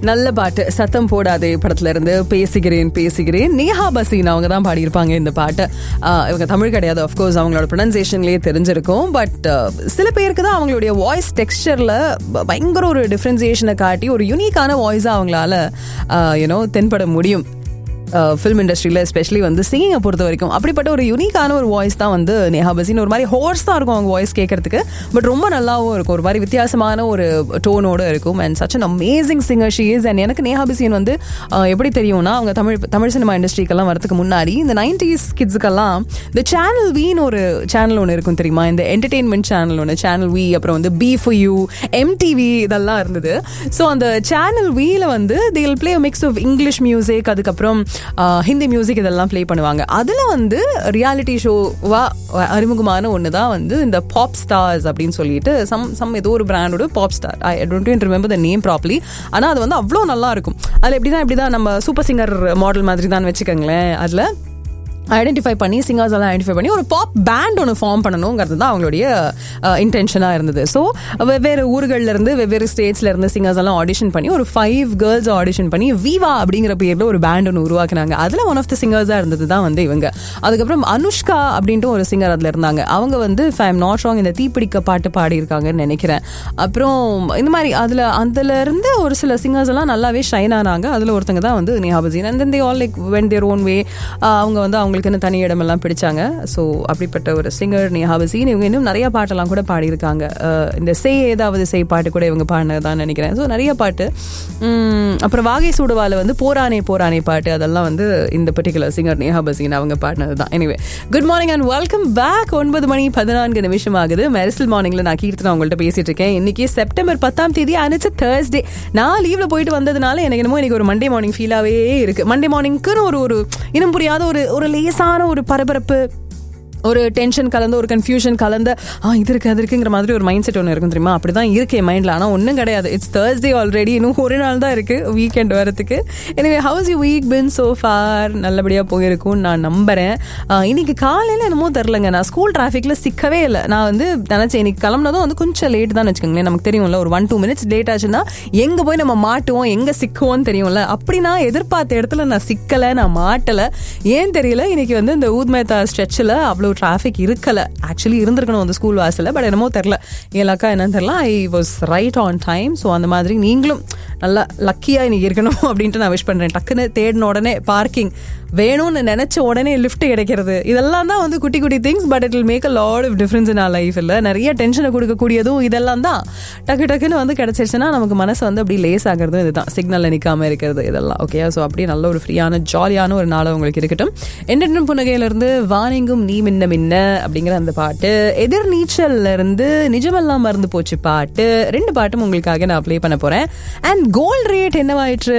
நல்ல பாட்டு சத்தம் போடாதே படத்துல இருந்து பேசுகிறேன் பேசுகிறேன் நேஹா பசீன் அவங்க தான் பாடியிருப்பாங்க இந்த பாட்டை ஆஹ் இவங்க தமிழ் கிடையாது ஆஃப்கோர்ஸ் அவங்களோட ப்ரொனன்சியேஷன்லேயே தெரிஞ்சிருக்கும் பட் சில பேருக்கு தான் அவங்களுடைய வாய்ஸ் டெக்ஸ்டரில் பயங்கர ஒரு டிஃப்ரென்சியேஷனை காட்டி ஒரு யூனிக்கான வாய்ஸாக அவங்களால யூனோ தென்பட முடியும் ஃபிலிம் இண்டஸ்ட்ரியில் எஸ்பெஷலி வந்து சிங்கிங்கை பொறுத்த வரைக்கும் அப்படிப்பட்ட ஒரு யூனிக்கான ஒரு வாய்ஸ் தான் வந்து நேஹா பசின் ஒரு மாதிரி ஹோர்ஸ் தான் இருக்கும் அவங்க வாய்ஸ் கேட்கறதுக்கு பட் ரொம்ப நல்லாவும் இருக்கும் ஒரு மாதிரி வித்தியாசமான ஒரு டோனோட இருக்கும் and such an amazing singer she is and எனக்கு நேஹா பசின் வந்து அஹ், எப்படி தெரியும்னா அவங்க தமிழ் தமிழ் சினிமா இண்டஸ்ட்ரிக்கெல்லாம் வரதுக்கு முன்னாடி இந்த நைன்டிஸ் கிட்ஸுக்கெல்லாம் இந்த சேனல் வின்னு ஒரு சேனல் ஒன்று இருக்கும் தெரியுமா இந்த என்டர்டெயின்மெண்ட் சேனல் ஒன்று சேனல் வி அப்புறம் வந்து பி ஃபார் யூ எம்டிவி இதெல்லாம் இருந்தது ஸோ அந்த சேனல் வியில் வந்து they'll play mix of English music அதுக்கப்புறம் ஆஹ், ஹிந்தி மியூசிக் இதெல்லாம் ப்ளே பண்ணுவாங்க அதில் வந்து ரியாலிட்டி ஷோவா அறிமுகமான ஒன்று தான் வந்து இந்த பாப் ஸ்டார்ஸ் அப்படின்னு சொல்லிட்டு சம் சம் ஏதோ ஒரு பிராண்டோட pop star I don't remember the name probably ஆனால் அது வந்து அவ்வளோ நல்லா இருக்கும் அதில் எப்படின்னா இப்படி தான் நம்ம சூப்பர் சிங்கர் மாடல் மாதிரி தான் வச்சுக்கோங்களேன் அதில் ஐடென்டிஃபை பண்ணி சிங்கர்ஸ் எல்லாம் ஐடென்டிஃபை பண்ணி ஒரு பாப் பேண்ட் ஒன்று ஃபார்ம் பண்ணணுங்கிறது தான் அவங்களுடைய இன்டென்ஷனாக இருந்தது ஸோ வெவ்வேறு ஊர்கள்ல இருந்து வெவ்வேறு ஸ்டேட்ஸ்ல இருந்து சிங்கர்ஸ் எல்லாம் ஆடிஷன் பண்ணி ஒரு ஃபைவ் கேர்ள்ஸ் ஆடிஷன் பண்ணி விவா அப்படிங்கிற பேரில் ஒரு பேண்ட் ஒன்று உருவாக்குனாங்க அதில் ஒன் ஆஃப் த சிங்கர்ஸாக இருந்தது தான் வந்து இவங்க அதுக்கப்புறம் அனுஷ்கா அப்படின்ட்டு ஒரு சிங்கர் அதில் இருந்தாங்க அவங்க வந்து if I am not wrong இந்த தீப்பிடிக்க பாட்டு பாடியிருக்காங்கன்னு நினைக்கிறேன் அப்புறம் இந்த மாதிரி அதில் அதுல இருந்து ஒரு சில சிங்கர்ஸ் எல்லாம் நல்லாவே ஷைன் ஆனாங்க அதில் ஒருத்தங்க தான் வந்து நியாபஜின் and then they all like went their own way அவங்க வந்து அவங்களுக்குன்னு தனி இடமெல்லாம் பிடிச்சாங்க ஸோ அப்படிப்பட்ட ஒரு சிங்கர் நியாபசின் இவங்க இன்னும் நிறைய பாட்டெல்லாம் கூட பாடியிருக்காங்க அஹ் இந்த செய் ஏதாவது செய் பாட்டு கூட இவங்க பாடினதான் நினைக்கிறேன் ஸோ நிறைய பாட்டு உம், அப்புறம் வாகை சூடுவால வந்து போரானே போரானே பாட்டு அதெல்லாம் வந்து இந்த பர்டிகுலர் சிங்கர் நேஹா பசீன் அவங்க பாடினது தான் anyway good morning and welcome back ஒன்பது மணி பதினான்கு நிமிஷம் ஆகுது மெரிசல் மார்னிங்ல நான் கீர்த்தனா உங்கள்கிட்ட பேசிட்டு இருக்கேன் இன்னைக்கு செப்டம்பர் பத்தாம் தேதி அனிச்சு தேர்ஸ்டே நான் லீவ்ல போயிட்டு வந்ததுனால எனக்கு என்னமோ இன்னைக்கு ஒரு மண்டே மார்னிங் ஃபீலாவே இருக்கு மண்டே மார்னிங்க்குன்னு ஒரு ஒரு இனம் புரியாத ஒரு ஒரு லேசான ஒரு பரபரப்பு ஒரு டென்ஷன் கலந்து ஒரு கன்ஃபியூஷன் கலந்த ஆ இது இருக்கு அது இருக்குங்கிற மாதிரி ஒரு மைண்ட் செட் ஒன்று இருக்கும் தெரியுமா அப்படி தான் இருக்கு என் மைண்டில் ஆனால் ஒன்றும் கிடையாது இட்ஸ் தேர்ஸ்டே ஆல்ரெடி இன்னும் ஒரு நாள் தான் இருக்கு வீக்கெண்ட் வரதுக்கு எனவே how's you week been so far நல்லபடியாக போயிருக்கும்னு நான் நம்புறேன் ஆ, இன்னைக்கு காலையில் என்னமோ தெரிலங்க நான் ஸ்கூல் டிராஃபிக்கில் சிக்கவே இல்லை நான் வந்து நினச்சேன் இன்னைக்கு கிளம்புனதும் வந்து கொஞ்சம் லேட் தான் வச்சுக்கோங்களேன் நமக்கு தெரியும்ல ஒரு ஒன் டூ மினிட்ஸ் லேட் ஆச்சுன்னா எங்கே போய் நம்ம மாட்டுவோம் எங்கே சிக்குவோம்னு தெரியும்ல அப்படி நான் எதிர்பார்த்த இடத்துல நான் சிக்கலை நான் மாட்டலை ஏன் தெரியல இன்னைக்கு வந்து இந்த ஊத்மேத்தா ஸ்ட்ரெச்சில் அவ்வளோ டிராஃபிக் இருக்கல ஆக்சுவலி இருந்திருக்கணும் அந்த ஸ்கூல் வாசலில் பட் என்னமோ தெரில என் லக்கா என்னன்னு தெரில I was right on time so அந்த மாதிரி நீங்களும் நல்லா லக்கியாக இன்னைக்கு இருக்கணும் அப்படின்ட்டு நான் விஷ் பண்ணுறேன் டக்குன்னு தேடின உடனே பார்க்கிங் வேணும்னு நினச்ச உடனே லிஃப்ட் கிடைக்கிறது இதெல்லாம் தான் வந்து குட்டி குட்டி things but it will make a lot of difference in our life இல்லை நிறைய டென்ஷனை கொடுக்கக்கூடியதும் இதெல்லாம் தான் டக்கு டக்குன்னு வந்து கிடச்சிருச்சுன்னா நமக்கு மனசு வந்து அப்படி லேஸ் ஆகிறதும் இதுதான் சிக்னலில் நிற்காம இருக்கிறது இதெல்லாம் ஓகே ஸோ அப்படியே நல்ல ஒரு ஃப்ரீயான ஜாலியான ஒரு நாள் உங்களுக்கு இருக்கட்டும் என்னென்ன புன்னகையிலிருந்து வானிங்கும் நீ மின்ன மின்ன அப்படிங்கிற அந்த பாட்டு எதிர் நீச்சல்ல இருந்து நிஜமெல்லாம் மறந்து போச்சு பாட்டு ரெண்டு பாட்டும் உங்களுக்காக நான் ப்ளே பண்ண போறேன் அண்ட் கோல்ட் ரேட் என்னவாயிற்று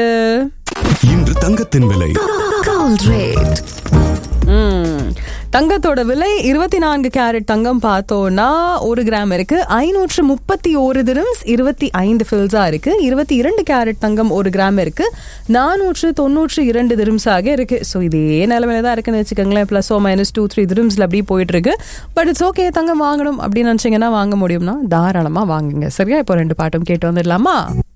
இன்று தங்கத்தின் விலை Gold rate. ம். தங்கத்தோட விலை இருபத்தி நான்கு கேரட் தங்கம் பார்த்தோம்னா ஒரு கிராம் இருக்கு ஐநூற்று முப்பத்தி ஒரு திரம்ஸ் இருபத்தி ஐந்து ஃபில்ஸா இருக்கு இருபத்தி இரண்டு கேரட் தங்கம் ஒரு கிராம் இருக்கு நானூற்று தொண்ணூற்று இரண்டு திரம்ஸாக இருக்கு ஸோ இதே நிலமையில தான் இருக்குன்னு வச்சுக்கோங்களேன் plus or minus two three திரம்ஸ்ல அப்படியே போயிட்டு இருக்கு பட் இட்ஸ் ஓகே தங்கம் வாங்கணும் அப்படின்னு நினைச்சீங்கன்னா வாங்க முடியும்னா தாராளமா வாங்குங்க சரியா இப்போ ரெண்டு பாட்டும் கேட்டு வந்துடலாமா